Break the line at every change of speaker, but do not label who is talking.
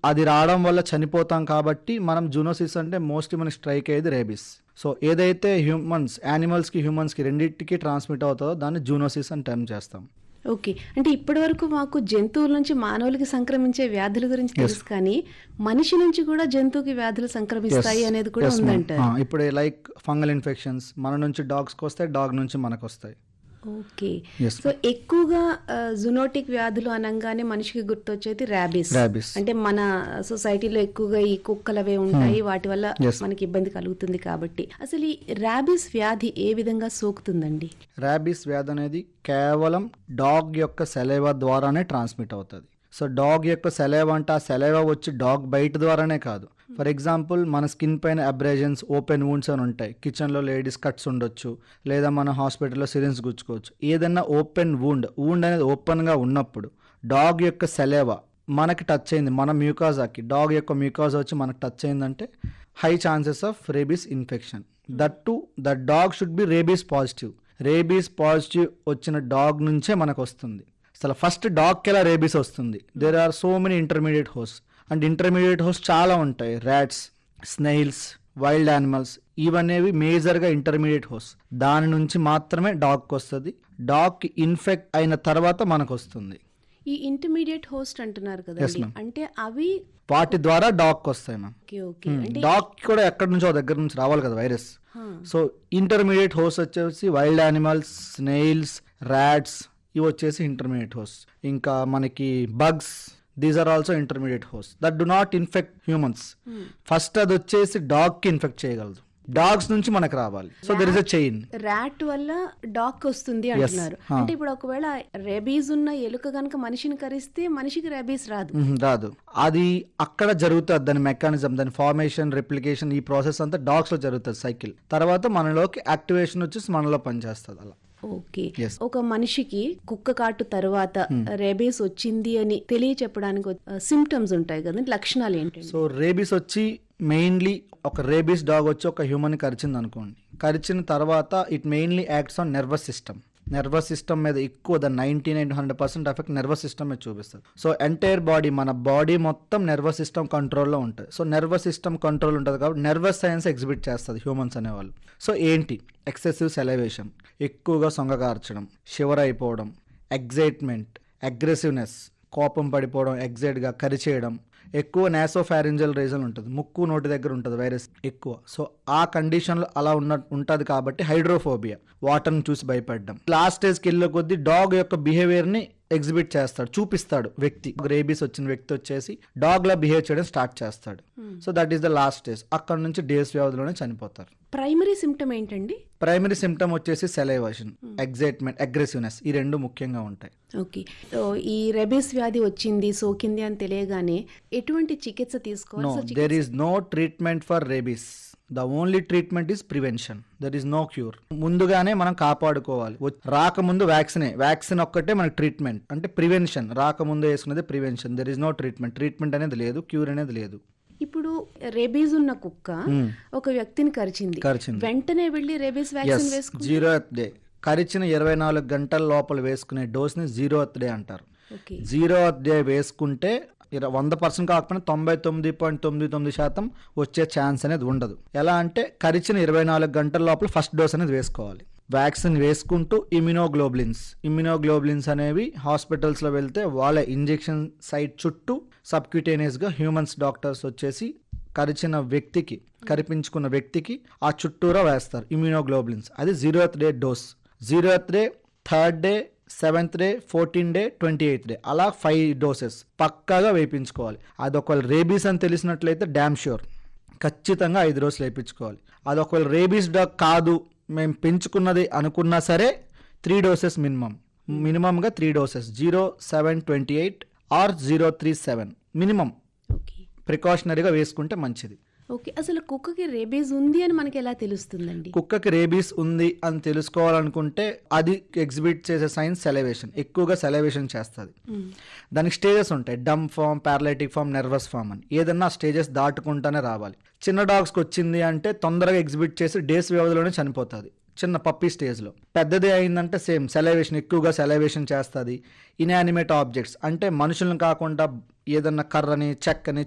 అది రావడం వల్ల చనిపోతాం కాబట్టి మనం జూనోసిస్ అంటే మోస్ట్లీ మనకి స్ట్రైక్ అయ్యేది రేబిస్ సో ఏదైతే హ్యూమన్స్ యానిమల్స్కి హ్యూమన్స్కి రెండింటికి ట్రాన్స్మిట్ అవుతుందో దాన్ని జూనోసిస్ అని టర్మ్ చేస్తాం
ఓకే అంటే ఇప్పటి వరకు మాకు జంతువుల నుంచి మానవులకి సంక్రమించే వ్యాధుల గురించి తెలుసు కానీ మనిషి నుంచి కూడా జంతువుకి వ్యాధులు సంక్రమిస్తాయి అనేది కూడా
Yes, ma'am.
ఉందంటారు
ఆ, ఇప్పుడు లైక్ ఫంగల్ ఇన్ఫెక్షన్స్ మన నుంచి డాగ్స్కి వస్తాయి డాగ్ నుంచి మనకు వస్తాయి
ఓకే
Yes,
సో ఎక్కువగా జునోటిక్ వ్యాధులు అనగానే మనిషికి గుర్తొచ్చేది ర్యాబిస్
Rabies.
అంటే మన సొసైటీలో ఎక్కువగా ఈ కుక్కలు అవే ఉంటాయి వాటి వల్ల
Yes.
మనకి ఇబ్బంది కలుగుతుంది కాబట్టి అసలు ఈ ర్యాబిస్ వ్యాధి ఏ విధంగా సోకుతుందండి
ర్యాబిస్ వ్యాధి అనేది కేవలం డాగ్ యొక్క సెలైవా ద్వారానే ట్రాన్స్మిట్ అవుతుంది సో డాగ్ యొక్క సెలైవా అంటే ఆ సెలైవా వచ్చి డాగ్ బయట ద్వారానే కాదు ఫర్ ఎగ్జాంపుల్ మన స్కిన్ పైన అబ్రేజన్స్ ఓపెన్ వూండ్స్ అని ఉంటాయి కిచెన్లో లేడీస్ కట్స్ ఉండొచ్చు లేదా మన హాస్పిటల్లో సిరిన్స్ గుచ్చుకోవచ్చు ఏదైనా ఓపెన్ వూండ్ వూండ్ అనేది ఓపెన్గా ఉన్నప్పుడు డాగ్ యొక్క సెలైవా మనకి టచ్ అయింది మన మ్యూకాజాకి డాగ్ యొక్క మ్యూకాజా వచ్చి మనకి టచ్ అయిందంటే high chances of rabies infection that to the dog should be rabies positive rabies positive వచ్చిన డాగ్ నుంచే మనకు వస్తుంది అసలు ఫస్ట్ డాగ్కి ఎలా రేబీస్ వస్తుంది there are so many intermediate host and intermediate host చాలా ఉంటాయి ర్యాట్స్ స్నైల్స్ వైల్డ్ యానిమల్స్ ఇవనేవి మేజర్గా ఇంటర్మీడియట్ హోస్ దాని నుంచి మాత్రమే డాగ్కి వస్తుంది డాగ్కి ఇన్ఫెక్ట్ అయిన తర్వాత మనకు వస్తుంది
ఈ ఇంటర్మీడియట్ హోస్ట్ అంటున్నారు కదండి
ma'am.
అంటే అవి
వాటి ద్వారా డాగ్కి వస్తాయి మ్యామ్
ఓకే ఓకే అంటే
డాగ్ కూడా ఎక్కడి నుంచో దగ్గర నుంచి రావాలి కదా వైరస్
హా.
సో ఇంటర్మీడియట్ హోస్ వచ్చేసి వైల్డ్ యానిమల్స్ స్నేల్స్ ర్యాట్స్ ఇవి వచ్చేసి ఇంటర్మీడియట్ హోస్ ఇంకా మనకి bugs these are also intermediate host that do not infect humans first అది వచ్చేసి డాగ్ కి ఇన్ఫెక్ట్ చేయగలదు డాగ్స్ నుంచి మనకు రావాలి so there is a chain
rat వల్ల డాగ్ వస్తుంది అంటున్నారు
హా.
అంటే ఇప్పుడు ఒకవేళ రెబీస్ ఉన్న ఎలుక గనక మనిషిని కరిస్తే మనిషికి రెబీస్ రాదు
రాదు అది అక్కడ జరుగుతుంది దాని మెకానిజం దాని ఫార్మేషన్ రెప్లికేషన్ ఈ ప్రాసెస్ అంతా డాగ్స్ లో జరుగుతుంది సైకిల్ తర్వాత మనలోకి యాక్టివేషన్ వచ్చేసి మనలో పనిచేస్తుంది అలా
ఓకే
Yes.
ఒక మనిషికి కుక్క కాటు తర్వాత రేబీస్ వచ్చింది అని తెలియచెప్పడానికి సిమ్టమ్స్ ఉంటాయి కదండి లక్షణాలు ఏంటండి
సో రేబీస్ వచ్చి మెయిన్లీ ఒక రేబీస్ డాగ్ వచ్చి ఒక హ్యూమన్ కరిచింది అనుకోండి కరిచిన తర్వాత it mainly acts on nervous system nervous system మీద ఎక్కువ the ninety nine hundred percent effect nervous system మీద చూపిస్తుంది సో ఎంటైర్ బాడీ మన బాడీ మొత్తం నర్వస్ సిస్టమ్ కంట్రోల్లో ఉంటుంది సో నర్వస్ సిస్టమ్ కంట్రోల్ ఉంటుంది కాబట్టి నర్వస్ సైన్స్ ఎగ్జిబిట్ చేస్తుంది హ్యూమన్స్ అనేవాళ్ళు సో ఏంటి ఎక్సెసివ్ సెలవేషన్ ఎక్కువగా సొంగగార్చడం షివర్ అయిపోవడం ఎగ్జైట్మెంట్ అగ్రెసివ్నెస్ కోపం పడిపోవడం ఎగ్జైట్గా కరిచేయడం ఎక్కువ నాసోఫారింజల్ రీజన్ ఉంటుంది ముక్కు నోటి దగ్గర ఉంటుంది వైరస్ ఎక్కువ సో ఆ కండిషన్లో అలా ఉన్న ఉంటుంది కాబట్టి హైడ్రోఫోబియా వాటర్ని చూసి భయపడడం లాస్ట్ స్టేజ్కి వెళ్ళే కొద్దీ డాగ్ యొక్క బిహేవియర్ని ఎగ్జిబిట్ చేస్తాడు చూపిస్తాడు వ్యక్తి రేబీస్ వచ్చిన వ్యక్తి వచ్చేసి డాగ్ లా బిహేవ్ చేయడం స్టార్ట్ చేస్తాడు so that is the last stage అక్కడ నుంచి డేస్ వ్యవధిలోనే చనిపోతారు
ప్రైమరీ సిమ్టమ్ ఏంటండి
ప్రైమరీ సిమ్టమ్ వచ్చేసి సెలైవేషన్ ఎగ్జైట్మెంట్ అగ్రెసివ్నెస్ ఈ రెండు ముఖ్యంగా ఉంటాయి
ఓకే సో ఈ రెబీస్ వ్యాధి వచ్చింది సోకింది అని తెలియగానే ఎటువంటి చికిత్స తీసుకోవాలి
నో
సో చి-
there is no treatment for rabies the only treatment is prevention there is no cure ముందుగానే మనం కాపాడుకోవాలి వ- రాకముందు వ్యాక్సినే వ్యాక్సిన్ ఒక్కటే మనకి ట్రీట్మెంట్ అంటే ప్రివెన్షన్ రాకముందు వేసుకునేది prevention there is no treatment treatment అనేది లేదు క్యూర్ అనేది లేదు
ఇప్పుడు రెబీస్ ఉన్న కుక్క
Hmm.
ఒక వ్యక్తిని కరిచింది
కరిచింది.
వెంటనే వెళ్ళి రెబీస్ వ్యాక్సిన్
ఎస్
వేసుకుంటే
జీరో డే కరిచిన ఇరవై నాలుగు గంటల లోపల వేసుకునే డోస్ని జీరో డే అంటారు
ఓకే
జీరో డే వేసుకుంటే ఇర- వంద పర్సెంట్ కాకపోయినా తొంభై తొమ్మిది పాయింట్ తొమ్మిది తొమ్మిది శాతం వచ్చే ఛాన్స్ అనేది ఉండదు ఎలా అంటే కరిచిన ఇరవై నాలుగు గంటల లోపల ఫస్ట్ డోస్ అనేది వేసుకోవాలి వ్యాక్సిన్ వేసుకుంటూ ఇమ్యునోగ్లోబులిన్స్ ఇమ్యునోగ్లోబులిన్స్ అనేవి హాస్పిటల్స్లో వెళ్తే వాళ్ళ ఇంజెక్షన్ సైట్ చుట్టూ సబ్క్యూటేనియస్గా హ్యూమన్స్ డాక్టర్స్ వచ్చేసి కరిచిన వ్యక్తికి కరిపించుకున్న వ్యక్తికి ఆ చుట్టూరా వేస్తారు ఇమ్యూనోగ్లోబులిన్స్ అది zeroth day dose zeroth day third day seventh day fourteen day twenty eighth day అలా ఫైవ్ డోసెస్ పక్కాగా వేయించుకోవాలి అది ఒకవేళ రేబీస్ అని తెలిసినట్లయితే డ్యామ్ ష్యూర్ ఖచ్చితంగా ఐదు రోజులు వేయించుకోవాలి అది ఒకవేళ రేబీస్ డాగ్ కాదు మేము పెంచుకున్నది అనుకున్నా సరే త్రీ డోసెస్ మినిమం మినిమంగా three doses zero seven twenty eight or zero three seven minimum
okay
ప్రికాషనరీగా వేసుకుంటే మంచిది
ఓకే అసలు కుక్కకి రేబీస్ ఉంది అని మనకి ఎలా తెలుస్తుందండి
కుక్కకి రేబీస్ ఉంది అని తెలుసుకోవాలనుకుంటే అది ఎగ్జిబిట్ చేసే సైన్స్ సెలవేషన్ ఎక్కువగా సెలవేషన్ చేస్తుంది దానికి స్టేజెస్ ఉంటాయి dumb form paralytic form nervous form అని ఏదన్నా స్టేజెస్ దాటుకుంటానే రావాలి చిన్న డాగ్స్కి వచ్చింది అంటే తొందరగా ఎగ్జిబిట్ చేసి డేస్ వ్యవధిలోనే చనిపోతుంది చిన్న పప్పీ స్టేజ్లో పెద్దది అయిందంటే సేమ్ సెలవేషన్ ఎక్కువగా సెలవేషన్ చేస్తుంది ఇన్యానిమేట్ ఆబ్జెక్ట్స్ అంటే మనుషులను కాకుండా ఏదన్నా కర్రని చెక్కని